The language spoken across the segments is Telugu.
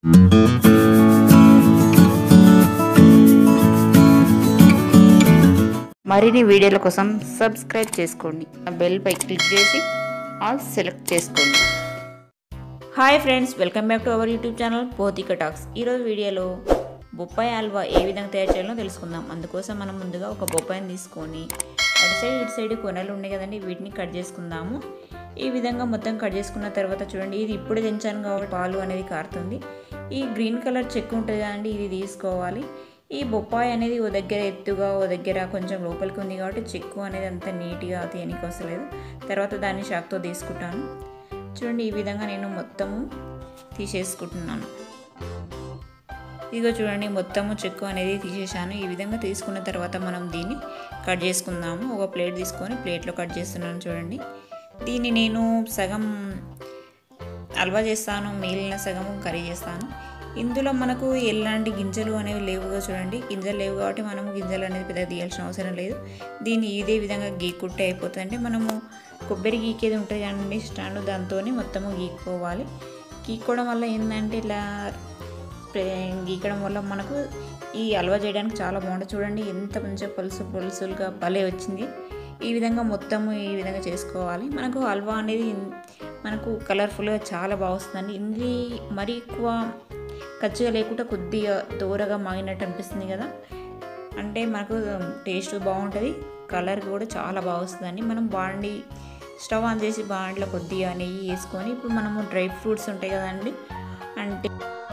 మరిన్ని వీడియోల కోసం సబ్స్క్రైబ్ చేసుకోండి బెల్ పై క్లిక్ చేసి ఆల్ సెలెక్ట్ చేసుకోండి hi friends welcome back to our YouTube channel భౌతిక టాక్స్ ఈరోజు వీడియోలో బొప్పాయి హల్వా ఏ విధంగా తయారు చేయాలో తెలుసుకుందాం అందుకోసం మనం ముందుగా ఒక బొప్పాయిని తీసుకొని అటు సైడ్ ఇటు సైడ్ కొనలు ఉన్నాయి కదండి వీటిని కట్ చేసుకుందాము ఈ విధంగా మొత్తం కట్ చేసుకున్న తర్వాత చూడండి ఇది ఇప్పుడే తెంచాను కాబట్టి పాలు అనేది కారుతుంది ఈ గ్రీన్ కలర్ చెక్ ఉంటుంది కదండి ఇది తీసుకోవాలి ఈ బొప్పాయి అనేది ఓ దగ్గర ఎత్తుగా ఓ దగ్గర కొంచెం లోపలికి ఉంది కాబట్టి చెక్కు అనేది అంత నీట్గా తీయనికి వస్తలేదు తర్వాత దాన్ని షాక్తో తీసుకుంటాను చూడండి ఈ విధంగా నేను మొత్తము తీసేసుకుంటున్నాను ఇదిగో చూడండి మొత్తము చెక్కు అనేది తీసేసాను ఈ విధంగా తీసుకున్న తర్వాత మనం దీన్ని కట్ చేసుకుందాము ఒక ప్లేట్ తీసుకొని ప్లేట్లో కట్ చేస్తున్నాను చూడండి దీన్ని నేను సగం హల్వా చేస్తాను మిగిలిన సగం కర్రీ చేస్తాను ఇందులో మనకు ఎలాంటి గింజలు అనేవి లేవుగా చూడండి గింజలు లేవు కాబట్టి మనము గింజలు అనేది పెద్దగా తీయాల్సిన అవసరం లేదు దీన్ని ఇదే విధంగా గీక్కుంటే అయిపోతుంది అంటే మనము కొబ్బరి గీకేది ఉంటుంది కదండి స్టాండ్ దాంతో మొత్తము గీక్కోవాలి గీక్కోవడం వల్ల ఏంటంటే ఇలా గీకడం వల్ల మనకు ఈ హల్వా చేయడానికి చాలా బాగుంటుంది చూడండి ఎంత మంచిగా పలుసు పలుసులుగా భలే వచ్చింది ఈ విధంగా మొత్తము ఈ విధంగా చేసుకోవాలి మనకు హల్వా అనేది మనకు కలర్ఫుల్గా చాలా బాగా వస్తుందండి ఇది మరీ ఎక్కువ కచ్చిగా లేకుండా కొద్దిగా దూరగా మాగినట్టు అనిపిస్తుంది కదా అంటే మనకు టేస్ట్ బాగుంటుంది కలర్ కూడా చాలా బాగా వస్తుందండి మనం బాండి స్టవ్ ఆన్ చేసి బాండ్లో కొద్దిగా నెయ్యి వేసుకొని ఇప్పుడు మనము డ్రై ఫ్రూట్స్ ఉంటాయి కదండి అంటే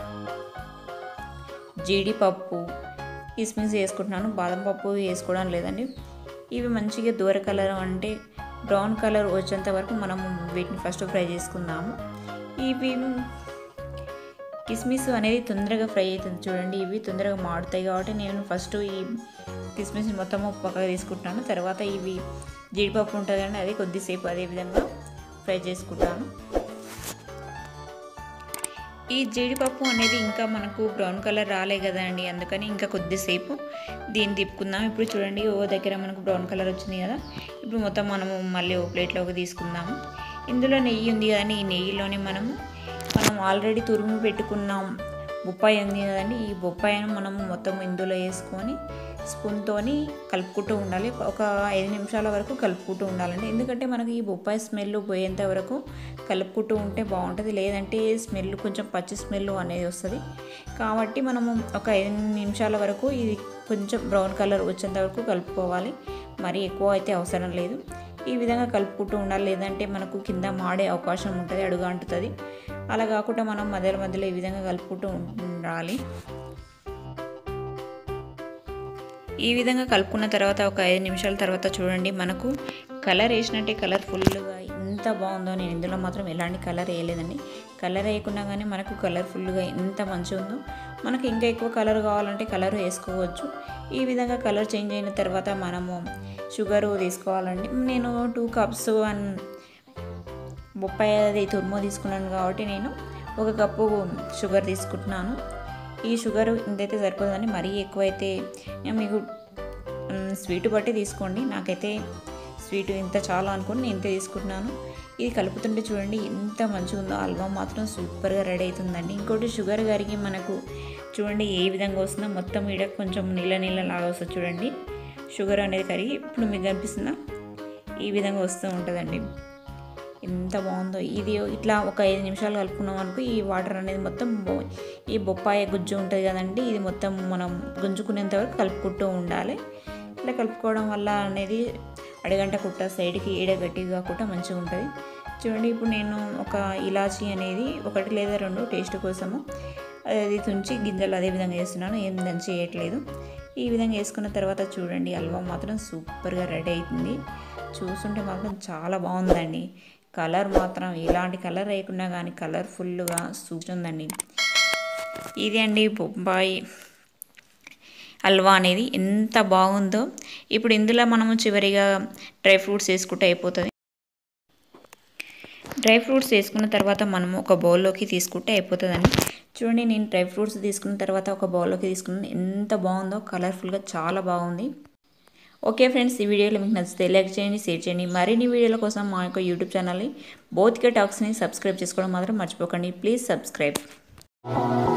జీడిపప్పు కిస్మిస్ వేసుకుంటున్నాను బాదం పప్పు వేసుకోవడం లేదండి ఇవి మంచిగా దూర కలర్ అంటే బ్రౌన్ కలర్ వచ్చేంత వరకు మనం వీటిని ఫస్ట్ ఫ్రై చేసుకుందాము ఇవి కిస్మిస్ అనేది తొందరగా ఫ్రై అవుతుంది చూడండి ఇవి తొందరగా మాడుతాయి కాబట్టి నేను ఫస్ట్ ఈ కిస్మిస్ మొత్తం పక్కగా తీసుకుంటాను తర్వాత ఇవి జీడిపప్పు ఉంటుంది కానీ అది కొద్దిసేపు అదే విధంగా ఫ్రై చేసుకుంటాను ఈ జీడిపప్పు అనేది ఇంకా మనకు బ్రౌన్ కలర్ రాలే కదండి అందుకని ఇంకా కొద్దిసేపు దీన్ని తిప్పుకుందాం ఇప్పుడు చూడండి ఓ దగ్గర మనకు బ్రౌన్ కలర్ వచ్చింది కదా ఇప్పుడు మొత్తం మనము మళ్ళీ ఓ ప్లేట్లోకి తీసుకుందాము ఇందులో నెయ్యి ఉంది కదండి ఈ నెయ్యిలోనే మనము మనం ఆల్రెడీ తురుము పెట్టుకున్నాం బొప్పాయి ఉంది కదండి ఈ బొప్పాయిని మనం మొత్తం ఇందులో వేసుకొని స్పూన్తోని కలుపుకుంటూ ఉండాలి ఒక ఐదు నిమిషాల వరకు కలుపుకుంటూ ఉండాలండి ఎందుకంటే మనకి ఈ బొప్పాయి స్మెల్ పోయేంత వరకు కలుపుకుంటూ ఉంటే బాగుంటుంది లేదంటే స్మెల్ కొంచెం పచ్చి స్మెల్ అనేది వస్తుంది కాబట్టి మనము ఒక ఐదు నిమిషాల వరకు ఇది కొంచెం బ్రౌన్ కలర్ వచ్చేంత వరకు కలుపుకోవాలి మరీ ఎక్కువ అయితే అవసరం లేదు ఈ విధంగా కలుపుకుంటూ ఉండాలి లేదంటే మనకు కింద మాడే అవకాశం ఉంటుంది అడుగు అంటుతుంది అలా కాకుండా మనం మధ్యలో మధ్యలో ఈ విధంగా కలుపుకుంటూ ఉండాలి ఈ విధంగా కలుపుకున్న తర్వాత ఒక ఐదు నిమిషాల తర్వాత చూడండి మనకు కలర్ వేసినట్టే కలర్ఫుల్గా ఎంత బాగుందో నేను ఇందులో మాత్రం ఎలాంటి కలర్ వేయలేదండి కలర్ వేయకుండా కానీ మనకు కలర్ఫుల్గా ఎంత మంచిగా ఉందో మనకు ఇంకా ఎక్కువ కలర్ కావాలంటే కలర్ వేసుకోవచ్చు ఈ విధంగా కలర్ చేంజ్ అయిన తర్వాత మనము షుగర్ తీసుకోవాలండి నేను టూ కప్స్ వన్ బొప్పాయి అది తురుము తీసుకున్నాను కాబట్టి నేను ఒక కప్పు షుగర్ తీసుకుంటున్నాను ఈ షుగర్ ఇంతైతే సరిపోతుందని మరీ ఎక్కువైతే మీకు స్వీట్ బట్టి తీసుకోండి నాకైతే స్వీట్ ఇంత చాలా అనుకుని నేను ఇంత తీసుకుంటున్నాను ఇది కలుపుతుంటే చూడండి ఎంత మంచిగా ఉందో హల్వా మాత్రం సూపర్గా రెడీ అవుతుందండి ఇంకోటి షుగర్ గారికి మనకు చూడండి ఏ విధంగా వస్తుందో మొత్తం ఈడ కొంచెం నీళ్ళ నీళ్ళ లాగా వస్తుంది చూడండి షుగర్ అనేది కరిగి ఇప్పుడు మీకు కనిపిస్తుందా ఈ విధంగా వస్తూ ఉంటుందండి ఎంత బాగుందో ఇది ఇట్లా ఒక ఐదు నిమిషాలు కలుపుకున్నాం అనుకో ఈ వాటర్ అనేది మొత్తం ఈ బొప్పాయి గుజ్జు ఉంటుంది కదండి ఇది మొత్తం మనం గుంజుకునేంత వరకు కలుపుకుంటూ ఉండాలి ఇట్లా కలుపుకోవడం వల్ల అనేది అడగంట కుట్ట సైడ్కి ఈడ గట్టిగా కాకుండా మంచిగా ఉంటుంది చూడండి ఇప్పుడు నేను ఒక ఇలాచీ అనేది ఒకటి లేదా రెండు టేస్ట్ కోసము అది తుంచి గింజలు అదే విధంగా వేస్తున్నాను ఏం దంచి వేయట్లేదు ఈ విధంగా వేసుకున్న తర్వాత చూడండి హల్వా మాత్రం సూపర్గా రెడీ అవుతుంది చూస్తుంటే మాత్రం చాలా బాగుందండి కలర్ మాత్రం ఎలాంటి కలర్ వేయకుండా కానీ కలర్ఫుల్గా ఉందండి ఇది అండి బొంబాయి హల్వా అనేది ఎంత బాగుందో ఇప్పుడు ఇందులో మనము చివరిగా డ్రై ఫ్రూట్స్ వేసుకుంటే అయిపోతుంది డ్రై ఫ్రూట్స్ వేసుకున్న తర్వాత మనము ఒక బౌల్లోకి తీసుకుంటే అయిపోతుందండి చూడండి నేను డ్రై ఫ్రూట్స్ తీసుకున్న తర్వాత ఒక బౌల్లోకి తీసుకున్నాను ఎంత బాగుందో కలర్ఫుల్గా చాలా బాగుంది ఓకే ఫ్రెండ్స్ ఈ వీడియోలో మీకు నచ్చితే లైక్ చేయండి షేర్ చేయండి మరిన్ని వీడియోల కోసం మా యొక్క యూట్యూబ్ ఛానల్ని బోత్కే టాక్స్ని సబ్స్క్రైబ్ చేసుకోవడం మాత్రం మర్చిపోకండి ప్లీజ్ సబ్స్క్రైబ్